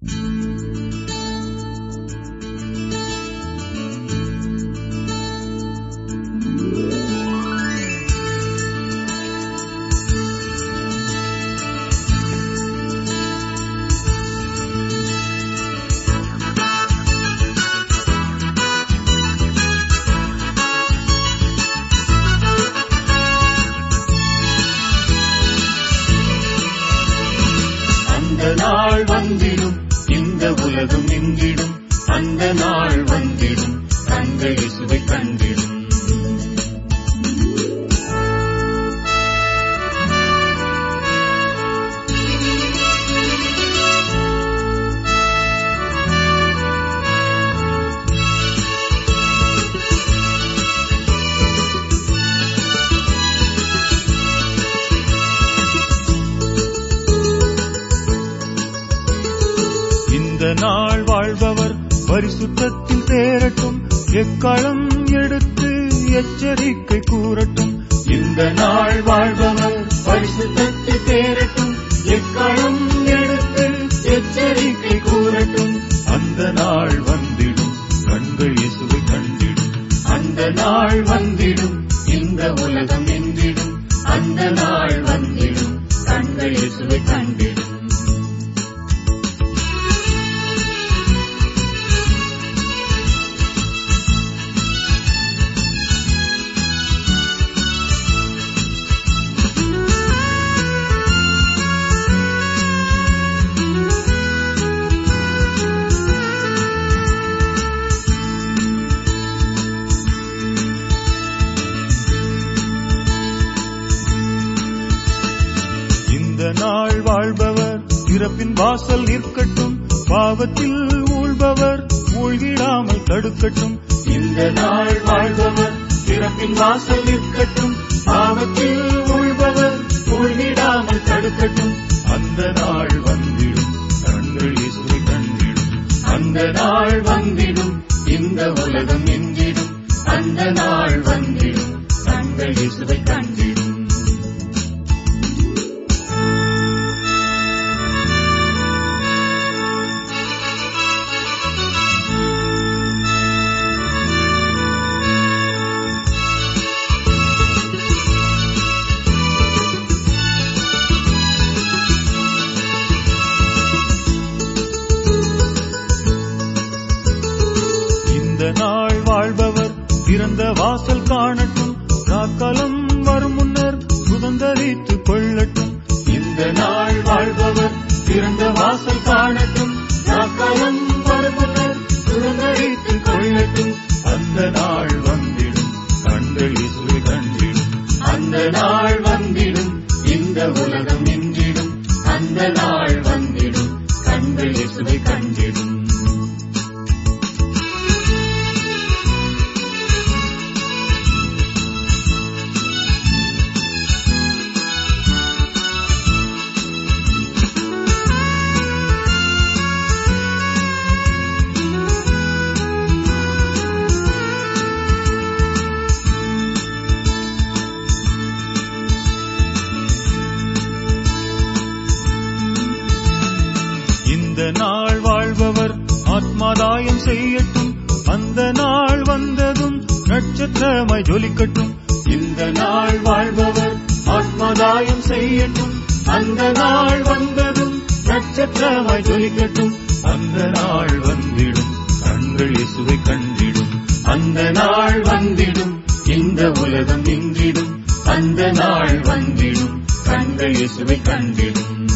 அந்த நாள் வந்திடும் இந்த உலகம் எங்கிடும் அந்த நாள் வந்திடும் கண்கள் இசுவை கண்டிடும் இந்த நாள் வாழ்பவர் பரிசுத்தத்தில் தேரட்டும் எக்களம் எடுத்து எச்சரிக்கை கூறட்டும் இந்த நாள் வாழ்பவர் பரிசுத்தத்தை தேரட்டும் எக்காலம் எடுத்து எச்சரிக்கை கூறட்டும் அந்த நாள் வந்திடும் கண்கள் இயேசுவை கண்டிடும் அந்த நாள் வந்திடும் இந்த உலகம் எங்கிடும் அந்த நாள் வந்திடும் கண்கள் இயேசுவை கண்டிடும் இந்த நாள் வாழ்பவர் இறப்பின் வாசல் நிற்கட்டும் பாவத்தில் ஊழ்பவர் மூழ்கிடாமல் தடுக்கட்டும் இந்த நாள் வாழ்பவர் பிறப்பின் வாசல் நிற்கட்டும் பாவத்தில் உள்பவர் உள்விடாமல் தடுக்கட்டும் அந்த நாள் வந்திடும் கண்கள் இயேசுவை கண்டிடும் அந்த நாள் வந்திடும் இந்த உலகம் எங்கிடும் அந்த நாள் வந்திடும் கண்கள் இயேசுவை கண்டிடும் இந்த நாள் வாழ்பவர் திறந்த வாசல் காணட்டும் ராக்காலம் வரும் முன்னர் சுதந்தரித்துக் கொள்ளட்டும் இந்த நாள் வாழ்பவர் திறந்த வாசல் காணட்டும் நாக்காலம் வருமுன்னர் சுதந்தரித்துக் கொள்ளட்டும் அந்த நாள் வந்திடும் கண்கள் இயேசுவை கண்டிடும் அந்த நாள் வந்திடும் இந்த உலகம் எங்கிடும் அந்த நாள் வந்திடும் கண்கள் இயேசுவை கண்டிடும் இந்த நாள் வாழ்பவர் ஆத்மாதாயம் செய்யட்டும் அந்த நாள் வந்ததும் நட்சத்திரமாய் ஜொலிக்கட்டும் இந்த நாள் வாழ்பவர் ஆத்மதாயம் செய்யட்டும் அந்த நாள் வந்ததும் நட்சத்திரமாய் ஜொலிக்கட்டும் அந்த நாள் வந்திடும் கண்கள் இயேசுவை கண்டிடும் அந்த நாள் வந்திடும் இந்த உலகம் எங்கிடும் அந்த நாள் வந்திடும் கண்கள் இயேசுவை கண்டிடும்